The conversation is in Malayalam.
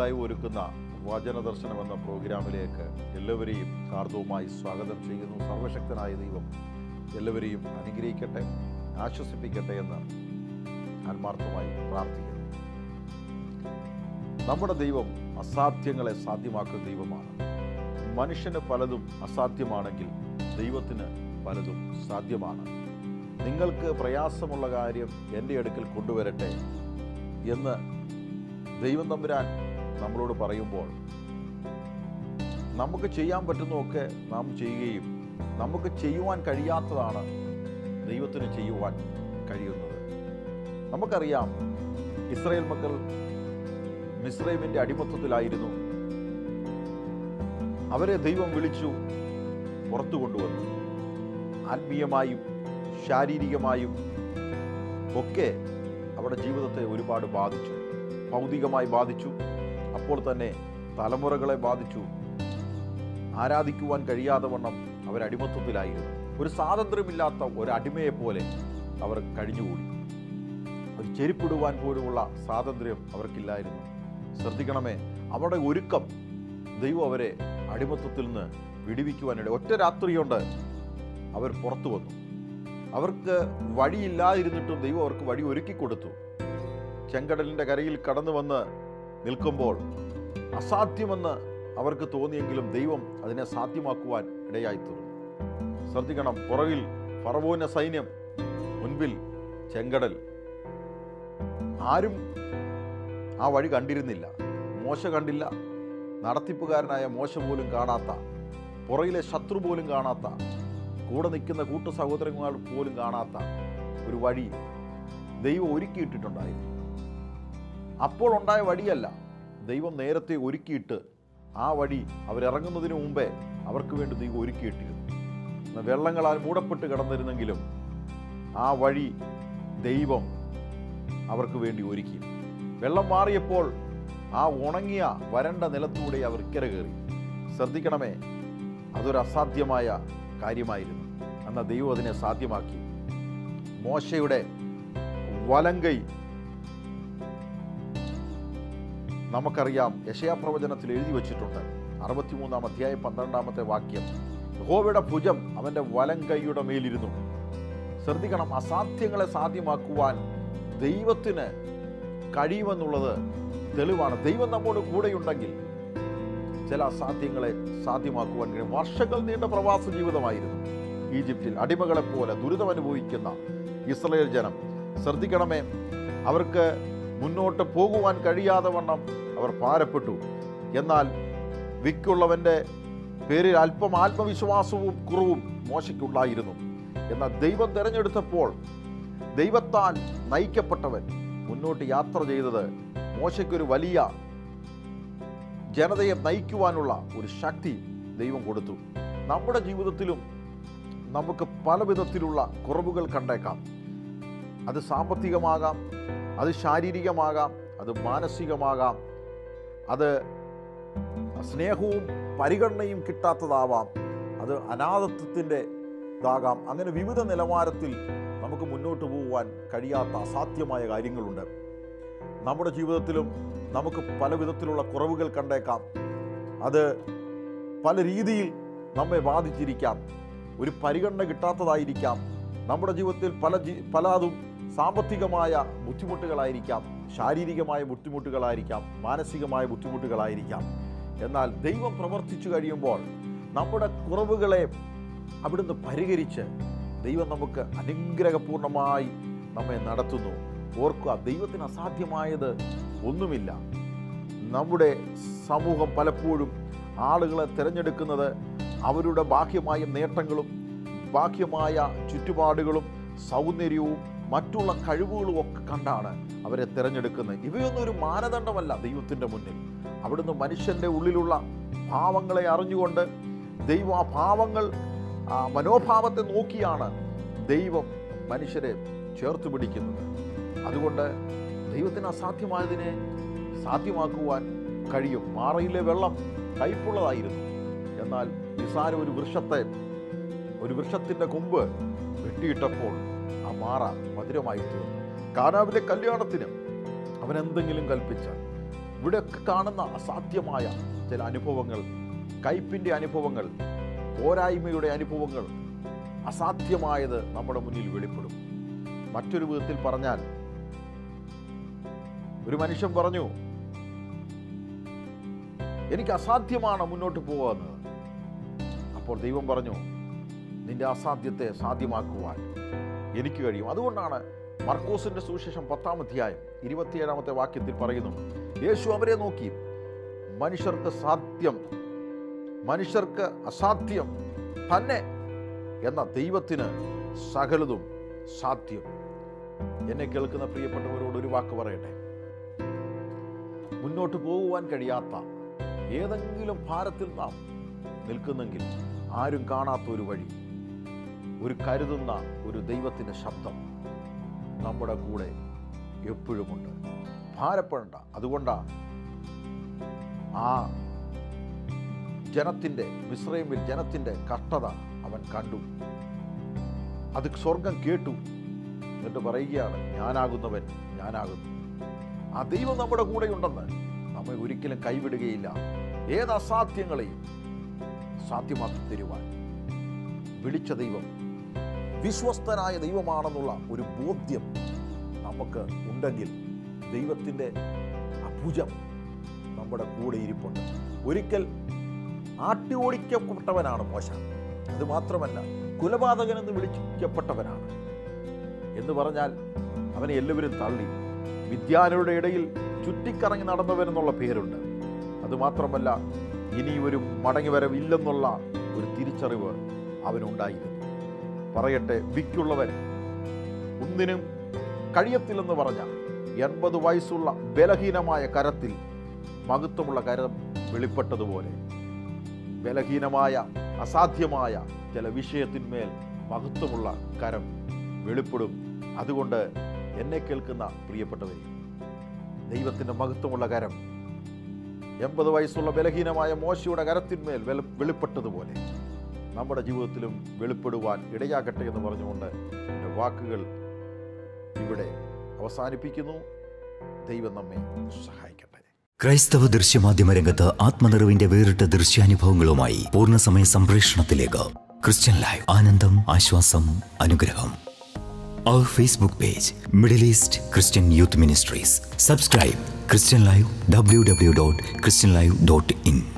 ലൈവ് ഒരുക്കുന്ന വചന ദർശനം എന്ന പ്രോഗ്രാമിലേക്ക് എല്ലാവരെയും ഹാർദവുമായി സ്വാഗതം ചെയ്യുന്നു സർവശക്തനായ ദൈവം എല്ലാവരെയും അനുഗ്രഹിക്കട്ടെ ആശ്വസിപ്പിക്കട്ടെ എന്ന് ആത്മാർത്ഥമായി പ്രാർത്ഥിക്കുന്നു നമ്മുടെ ദൈവം അസാധ്യങ്ങളെ സാധ്യമാക്കുന്ന ദൈവമാണ് മനുഷ്യന് പലതും അസാധ്യമാണെങ്കിൽ ദൈവത്തിന് പലതും സാധ്യമാണ് നിങ്ങൾക്ക് പ്രയാസമുള്ള കാര്യം എൻ്റെ അടുക്കൽ കൊണ്ടുവരട്ടെ എന്ന് ദൈവം തമ്പുരാൻ നമ്മളോട് പറയുമ്പോൾ നമുക്ക് ചെയ്യാൻ പറ്റുന്നതൊക്കെ നാം ചെയ്യുകയും നമുക്ക് ചെയ്യുവാൻ കഴിയാത്തതാണ് ദൈവത്തിന് ചെയ്യുവാൻ കഴിയുന്നത് നമുക്കറിയാം ഇസ്രായേൽ മക്കൾ മിസ്രൈമിൻ്റെ അടിമത്തത്തിലായിരുന്നു അവരെ ദൈവം വിളിച്ചു പുറത്തു കൊണ്ടുവന്നു ആത്മീയമായും ശാരീരികമായും ഒക്കെ അവരുടെ ജീവിതത്തെ ഒരുപാട് ബാധിച്ചു ഭൗതികമായി ബാധിച്ചു അപ്പോൾ തന്നെ തലമുറകളെ ബാധിച്ചു ആരാധിക്കുവാൻ കഴിയാതെ വണ്ണം അവരടിമത്വത്തിലായിരുന്നു ഒരു സ്വാതന്ത്ര്യമില്ലാത്ത ഒരു അടിമയെ പോലെ അവർ കഴിഞ്ഞുകൂടി ഒരു ചെരുപ്പിടുവാൻ പോലുമുള്ള സ്വാതന്ത്ര്യം അവർക്കില്ലായിരുന്നു ശ്രദ്ധിക്കണമേ അവരുടെ ഒരുക്കം ദൈവം അവരെ അടിമത്വത്തിൽ നിന്ന് വിടിവിക്കുവാനിട ഒറ്റ രാത്രിയുണ്ട് അവർ പുറത്തു വന്നു അവർക്ക് വഴിയില്ലാതിരുന്നിട്ടും ദൈവം അവർക്ക് വഴി ഒരുക്കി കൊടുത്തു ചെങ്കടലിൻ്റെ കരയിൽ കടന്നു വന്ന് നിൽക്കുമ്പോൾ അസാധ്യമെന്ന് അവർക്ക് തോന്നിയെങ്കിലും ദൈവം അതിനെ സാധ്യമാക്കുവാൻ ഇടയായി തീർന്നു ശ്രദ്ധിക്കണം പുറകിൽ ഫറവോന സൈന്യം മുൻപിൽ ചെങ്കടൽ ആരും ആ വഴി കണ്ടിരുന്നില്ല മോശ കണ്ടില്ല നടത്തിപ്പുകാരനായ മോശ പോലും കാണാത്ത പുറകിലെ ശത്രു പോലും കാണാത്ത കൂടെ നിൽക്കുന്ന കൂട്ടു സഹോദരന്മാർ പോലും കാണാത്ത ഒരു വഴി ദൈവം ഒരുക്കിയിട്ടിട്ടുണ്ടായിരുന്നു അപ്പോൾ ഉണ്ടായ വഴിയല്ല ദൈവം നേരത്തെ ഒരുക്കിയിട്ട് ആ വഴി അവരിറങ്ങുന്നതിന് മുമ്പേ അവർക്ക് വേണ്ടി ദൈവം ഒരുക്കിയിട്ടിരുന്നു എന്നാൽ വെള്ളങ്ങളാൽ മൂടപ്പെട്ട് കിടന്നിരുന്നെങ്കിലും ആ വഴി ദൈവം അവർക്ക് വേണ്ടി ഒരുക്കി വെള്ളം മാറിയപ്പോൾ ആ ഉണങ്ങിയ വരണ്ട നിലത്തൂടെ അവർ ഇക്കര കയറി ശ്രദ്ധിക്കണമേ അതൊരു അസാധ്യമായ കാര്യമായിരുന്നു എന്നാൽ ദൈവം അതിനെ സാധ്യമാക്കി മോശയുടെ വലങ്കൈ നമുക്കറിയാം യശയാപ്രവചനത്തിൽ എഴുതി വച്ചിട്ടുണ്ട് അറുപത്തിമൂന്നാം അധ്യായം പന്ത്രണ്ടാമത്തെ വാക്യം യഹോവയുടെ ഭുജം അവൻ്റെ വലം കൈയുടെ മേലിരുന്നു ശ്രദ്ധിക്കണം അസാധ്യങ്ങളെ സാധ്യമാക്കുവാൻ ദൈവത്തിന് കഴിയുമെന്നുള്ളത് തെളിവാണ് ദൈവം നമ്മോട് കൂടെയുണ്ടെങ്കിൽ ചില അസാധ്യങ്ങളെ സാധ്യമാക്കുവാൻ കഴിയും വർഷങ്ങൾ നീണ്ട പ്രവാസ ജീവിതമായിരുന്നു ഈജിപ്തിൽ അടിമകളെപ്പോലെ ദുരിതം അനുഭവിക്കുന്ന ഇസ്രയേൽ ജനം ശ്രദ്ധിക്കണമേ അവർക്ക് മുന്നോട്ട് പോകുവാൻ കഴിയാതെ വണ്ണം അവർ ഭാരപ്പെട്ടു എന്നാൽ വിക്കുള്ളവൻ്റെ പേരിൽ അല്പം ആത്മവിശ്വാസവും കുറവും മോശയ്ക്കുണ്ടായിരുന്നു എന്നാൽ ദൈവം തിരഞ്ഞെടുത്തപ്പോൾ ദൈവത്താൽ നയിക്കപ്പെട്ടവൻ മുന്നോട്ട് യാത്ര ചെയ്തത് മോശയ്ക്കൊരു വലിയ ജനതയെ നയിക്കുവാനുള്ള ഒരു ശക്തി ദൈവം കൊടുത്തു നമ്മുടെ ജീവിതത്തിലും നമുക്ക് പല വിധത്തിലുള്ള കുറവുകൾ കണ്ടേക്കാം അത് സാമ്പത്തികമാകാം അത് ശാരീരികമാകാം അത് മാനസികമാകാം അത് സ്നേഹവും പരിഗണനയും കിട്ടാത്തതാവാം അത് അനാഥത്വത്തിൻ്റെ ഇതാകാം അങ്ങനെ വിവിധ നിലവാരത്തിൽ നമുക്ക് മുന്നോട്ട് പോകുവാൻ കഴിയാത്ത അസാധ്യമായ കാര്യങ്ങളുണ്ട് നമ്മുടെ ജീവിതത്തിലും നമുക്ക് പല വിധത്തിലുള്ള കുറവുകൾ കണ്ടേക്കാം അത് പല രീതിയിൽ നമ്മെ ബാധിച്ചിരിക്കാം ഒരു പരിഗണന കിട്ടാത്തതായിരിക്കാം നമ്മുടെ ജീവിതത്തിൽ പല ജീ പലതും സാമ്പത്തികമായ ബുദ്ധിമുട്ടുകളായിരിക്കാം ശാരീരികമായ ബുദ്ധിമുട്ടുകളായിരിക്കാം മാനസികമായ ബുദ്ധിമുട്ടുകളായിരിക്കാം എന്നാൽ ദൈവം പ്രവർത്തിച്ചു കഴിയുമ്പോൾ നമ്മുടെ കുറവുകളെ അവിടുന്ന് പരിഹരിച്ച് ദൈവം നമുക്ക് അനുഗ്രഹപൂർണമായി നമ്മെ നടത്തുന്നു ഓർക്കുക ദൈവത്തിന് അസാധ്യമായത് ഒന്നുമില്ല നമ്മുടെ സമൂഹം പലപ്പോഴും ആളുകളെ തിരഞ്ഞെടുക്കുന്നത് അവരുടെ ബാഹ്യമായ നേട്ടങ്ങളും ബാഹ്യമായ ചുറ്റുപാടുകളും സൗന്ദര്യവും മറ്റുള്ള കഴിവുകളും ഒക്കെ കണ്ടാണ് അവരെ തിരഞ്ഞെടുക്കുന്നത് ഇവയൊന്നും ഒരു മാനദണ്ഡമല്ല ദൈവത്തിൻ്റെ മുന്നിൽ അവിടുന്ന് മനുഷ്യൻ്റെ ഉള്ളിലുള്ള ഭാവങ്ങളെ അറിഞ്ഞുകൊണ്ട് ദൈവം ആ ഭാവങ്ങൾ ആ മനോഭാവത്തെ നോക്കിയാണ് ദൈവം മനുഷ്യരെ ചേർത്ത് പിടിക്കുന്നത് അതുകൊണ്ട് ദൈവത്തിന് അസാധ്യമായതിനെ സാധ്യമാക്കുവാൻ കഴിയും മാറയിലെ വെള്ളം കയ്പുള്ളതായിരുന്നു എന്നാൽ നിസാര ഒരു വൃക്ഷത്തെ ഒരു വൃക്ഷത്തിൻ്റെ കൊമ്പ് വെട്ടിയിട്ടപ്പോൾ ആ മാറ മധുരമായി തീർന്നു കാനാവിലെ കല്യാണത്തിന് അവൻ എന്തെങ്കിലും കൽപ്പിച്ചാൽ ഇവിടെയൊക്കെ കാണുന്ന അസാധ്യമായ ചില അനുഭവങ്ങൾ കയ്പിൻ്റെ അനുഭവങ്ങൾ പോരായ്മയുടെ അനുഭവങ്ങൾ അസാധ്യമായത് നമ്മുടെ മുന്നിൽ വെളിപ്പെടും മറ്റൊരു വിധത്തിൽ പറഞ്ഞാൽ ഒരു മനുഷ്യൻ പറഞ്ഞു എനിക്ക് അസാധ്യമാണ് മുന്നോട്ട് പോകുന്നത് അപ്പോൾ ദൈവം പറഞ്ഞു നിന്റെ അസാധ്യത്തെ സാധ്യമാക്കുവാൻ എനിക്ക് കഴിയും അതുകൊണ്ടാണ് മർക്കോസിന്റെ സുവിശേഷം പത്താം അധ്യായം ഇരുപത്തിയേഴാമത്തെ വാക്യത്തിൽ പറയുന്നു യേശു അവരെ നോക്കി മനുഷ്യർക്ക് സാധ്യം മനുഷ്യർക്ക് അസാധ്യം തന്നെ എന്ന ദൈവത്തിന് സകലതും സാധ്യം എന്നെ കേൾക്കുന്ന പ്രിയപ്പെട്ടവരോട് ഒരു വാക്ക് പറയട്ടെ മുന്നോട്ട് പോകുവാൻ കഴിയാത്ത ഏതെങ്കിലും ഭാരത്തിൽ നാം നിൽക്കുന്നെങ്കിൽ ആരും കാണാത്ത ഒരു വഴി ഒരു കരുതുന്ന ഒരു ദൈവത്തിൻ്റെ ശബ്ദം നമ്മുടെ കൂടെ എപ്പോഴുമുണ്ട് ഭാരപ്പെടണ്ട അതുകൊണ്ടാണ് ആ ജനത്തിൻ്റെ മിശ്രൈമിൽ ജനത്തിൻ്റെ കഷ്ടത അവൻ കണ്ടു അത് സ്വർഗം കേട്ടു എന്നിട്ട് പറയുകയാണ് ഞാനാകുന്നവൻ ഞാനാകുന്നു ആ ദൈവം നമ്മുടെ കൂടെയുണ്ടെന്ന് നമ്മെ ഒരിക്കലും കൈവിടുകയില്ല ഏത് അസാധ്യങ്ങളെയും സാധ്യമാക്കി തരുവാൻ വിളിച്ച ദൈവം വിശ്വസ്തനായ ദൈവമാണെന്നുള്ള ഒരു ബോധ്യം നമുക്ക് ഉണ്ടെങ്കിൽ ദൈവത്തിൻ്റെ അഭുജം നമ്മുടെ കൂടെ ഇരിപ്പുണ്ട് ഒരിക്കൽ ആട്ടി ഓടിക്കപ്പെട്ടവനാണ് മോശ അത് മാത്രമല്ല കുലപാതകൻ എന്ന് വിളിക്കപ്പെട്ടവനാണ് എന്ന് പറഞ്ഞാൽ അവനെ എല്ലാവരും തള്ളി വിദ്യാലയുടെ ഇടയിൽ ചുറ്റിക്കറങ്ങി നടന്നവനെന്നുള്ള പേരുണ്ട് അതുമാത്രമല്ല ഇനി ഒരു മടങ്ങിവരവില്ലെന്നുള്ള ഒരു തിരിച്ചറിവ് അവനുണ്ടായിരുന്നു പറയട്ടെ വിക്കുള്ളവൻ ഒന്നിനും കഴിയത്തില്ലെന്ന് പറഞ്ഞ എൺപത് വയസ്സുള്ള ബലഹീനമായ കരത്തിൽ മഹത്വമുള്ള കരം വെളിപ്പെട്ടതുപോലെ ബലഹീനമായ അസാധ്യമായ ചില വിഷയത്തിന്മേൽ മഹത്വമുള്ള കരം വെളിപ്പെടും അതുകൊണ്ട് എന്നെ കേൾക്കുന്ന പ്രിയപ്പെട്ടവരെ ദൈവത്തിൻ്റെ മഹത്വമുള്ള കരം എൺപത് വയസ്സുള്ള ബലഹീനമായ മോശയുടെ കരത്തിന്മേൽ വെളി വെളിപ്പെട്ടതുപോലെ നമ്മുടെ ജീവിതത്തിലും വെളിപ്പെടുവാൻ ഇടയാകട്ടെ എന്ന് പറഞ്ഞുകൊണ്ട് എൻ്റെ വാക്കുകൾ ഇവിടെ അവസാനിപ്പിക്കുന്നു ദൈവം നമ്മെ സഹായിക്കട്ടെ ക്രൈസ്തവ ദൃശ്യമാധ്യമ രംഗത്ത് ആത്മനിറവിന്റെ വേറിട്ട ദൃശ്യാനുഭവങ്ങളുമായി പൂർണ്ണസമയ സംപ്രേഷണത്തിലേക്ക് ക്രിസ്ത്യൻ ലൈവ് ആനന്ദം ആശ്വാസം അനുഗ്രഹം അവർ Facebook page Middle East Christian Youth Ministries subscribe Christian live W W dot Christian live dot in